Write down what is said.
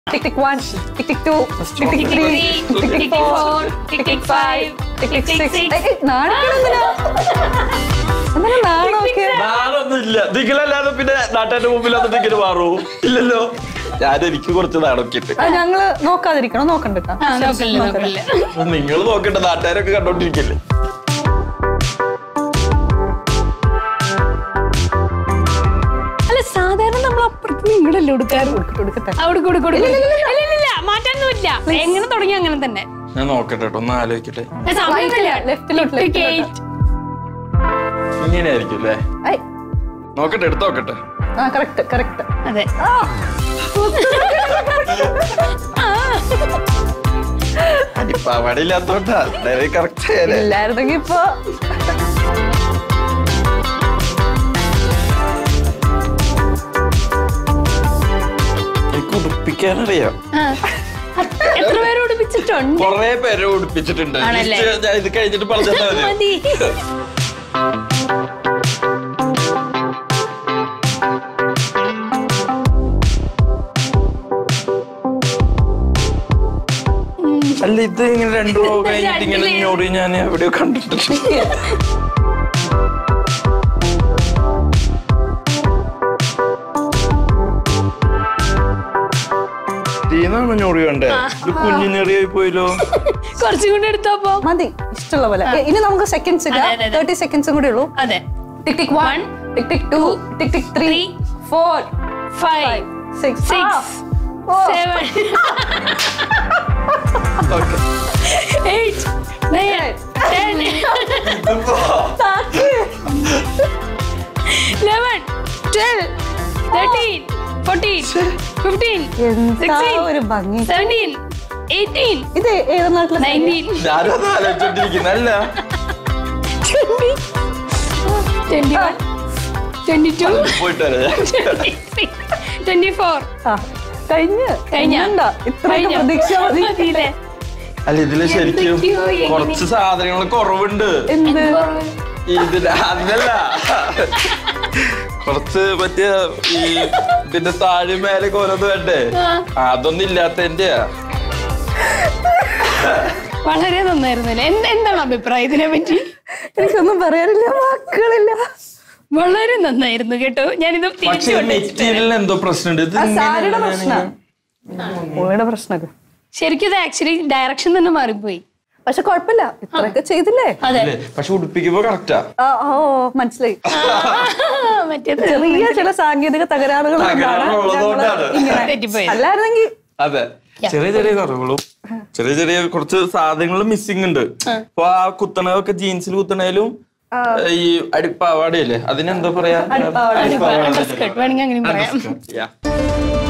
ടിക് tick one tick tick two tick tick three tick tick four tick tick five tick tick six നാണിക്കണെന്തിനാ എന്തിനാ നാണമൊക്കെ നാളൊന്നും ഇല്ല നിങ്ങളല്ലാതെ പിന്നെ നാട്ടുകാരുടെ മുമ്പിൽ അത് നിങ്ങൾ മാറൂ ഇല്ലല്ലോ ഞാൻ എനിക്ക് കുറച്ച് നാടൊക്കെ ഉണ്ട് അത് ഞങ്ങള് നോക്കാതിരിക്കണോ നോക്കണ്ട ആ, നോക്കല്ലേ നോക്കല്ലേ നിങ്ങൾ നോക്കണ്ട നാട്ടുകാരൊക്കെ കണ്ടോണ്ടിരിക്കല്ലേ അല്ല സാധാരണ നമ്മൾ അപ്പുറത്ത് നിങ്ങളല്ലേ കൊടുക്കാറ് കൊടുക്കട്ടെ അവിടെ കൊടു കൊടു ഇല്ല മാറ്റാനൊന്നുമില്ല എങ്ങനെ തുടങ്ങി അങ്ങനെ തന്നെ ഞാൻ നോക്കട്ടെ കേട്ടോ ഒന്ന് ആലോചിക്കട്ടെ ഏ, സമയമൊന്നുമില്ല. ലെഫ്റ്റിലോട്ട് Tick eight. ഇങ്ങനെ ആയിരിക്കും അല്ലേ ഐ നോക്കട്ടെ എടുത്ത് നോക്കട്ടെ ആ കറക്റ്റ് കറക്റ്റ് അതെ അടിപ്പാവാടില്ലാത്തോണ്ടാ കറക്റ്റ് ആയാലേ ഇല്ലായിരുന്നെങ്കി ഇപ്പൊ എനിക്ക് ഉടുപ്പിക്കാനറിയാം ആ. എത്ര പേര് ഉടുപ്പിച്ചിട്ടുണ്ട് കൊറേ പേരെ ഉടുപ്പിച്ചിട്ടുണ്ട് ആണല്ലേ? List ഞാൻ ഇത് കഴിഞ്ഞിട്ട് പറഞ്ഞാൽ മതി മതി അല്ല ഇത് ഇങ്ങനെ രണ്ടു കഴിഞ്ഞിട്ട് ഇങ്ങനെ ഇങ്ങോട്ട് ഞാൻ എവിടെയോ കണ്ടിട്ടുണ്ട് ടീന്നാണ് ഞോടി കണ്ടേ ഇത് കുഞ്ഞിനെറിയായി പോയല്ലോ കുറച്ചും കൂടി എടുത്തപ്പോ മതി ഇഷ്ടമുള്ള പോലെ ഏ, ഇനി നമുക്ക് സെക്കൻഡ്സ് ഇല്ല അതെ, അതെ, അതെ. തേർട്ടി സെക്കൻഡ്സും കൂടി ഉള്ളൂ അതെ tick tick one tick tick two tick tick three Three. Four five six six seven eight nine ten eleven twelve thirteen fourteen fifteen എന്താ ഒരു ഭംഗി സെവൻറ്റീൻ എയ്റ്റീൻ ഇത് ഏത് നാട്ടിലെ നയൻറ്റീൻ ഞാനത് ആലോചിച്ചോണ്ടിരിക്കുന്നല്ല ട്വന്റി വൺ ട്വന്റി ടു പോയിട്ട് വരാം ട്വന്റി ഫോർ ആ കഴിഞ്ഞ് കഴിഞ്ഞ ഇന്നുണ്ടാ? ഇത്രയൊക്കെ പ്രതീക്ഷ മതി മതിയില്ലേ അല്ല ഇതില് ശരിക്കും എന്തൊക്കെയോ എങ്ങനെ? കുറച്ച് സാധനങ്ങൾ കുറവുണ്ട് എന്ത് ഇതിന് അതല്ല കുറച്ച് മറ്റേ ഈ ഇതിന്റെ താഴെ മേലെ ഓരോന്ന് വേണ്ടേ ആ. അതൊന്നും ഇല്ലാത്തതിന്റെയാ വളരെ നന്നായിരുന്നല്ലേ എന്ത് എന്താണ് അഭിപ്രായം ഇതിനെ പറ്റി എനിക്കൊന്നും പറയാനില്ല വാക്കുകളില്ല വളരെ നന്നായിരുന്നു കേട്ടോ ഞാനിത് പക്ഷെ തിരിച്ചു മെറ്റീരിയലിന് എന്തോ പ്രശ്നമുണ്ട് ഇത് ആ ഇങ്ങനെ സാരിയുടെ ഇങ്ങനെ പ്രശ്നം പുള്ളിയുടെ പ്രശ്നം ശരിക്കും ഇത് ആക്ച്വലി ഡയറക്ഷൻ തന്നെ മാറിപ്പോയി പക്ഷെ കുഴപ്പമില്ല ഇത്രയൊക്കെ ചെയ്തില്ലേ അതെ ഇല്ലേ? പക്ഷെ ഉടുപ്പിക്കുമ്പോ കറക്റ്റാ ആ, ഓ മനസ്സിലായി മറ്റേത് ചെറിയ ചില സാങ്കേതിക തകരാറുകൾ കൊണ്ടാണ് തകരാറുള്ളതുകൊണ്ടാണ്. ഞങ്ങള് ഇങ്ങനെ തെറ്റിപ്പോയത്. അല്ലായിരുന്നെങ്കിൽ അതെ ചെറിയ ചെറിയ കുറവുകളും ചെറിയ ചെറിയ കുറച്ച് സാധനങ്ങൾ മിസ്സിംഗ് ഉണ്ട് അപ്പൊ ആ കുത്തണതൊക്കെ ജീൻസിൽ കുത്തണേലും ഈ അടിപ്പാവാടയല്ലേ അതിനെന്താ പറയാ അടിപ്പാവാട. അടിപ്പാവാട. അണ്ടർസ്കേർട്ട് വേണമെങ്കിൽ അങ്ങനെ പറയാം Yeah.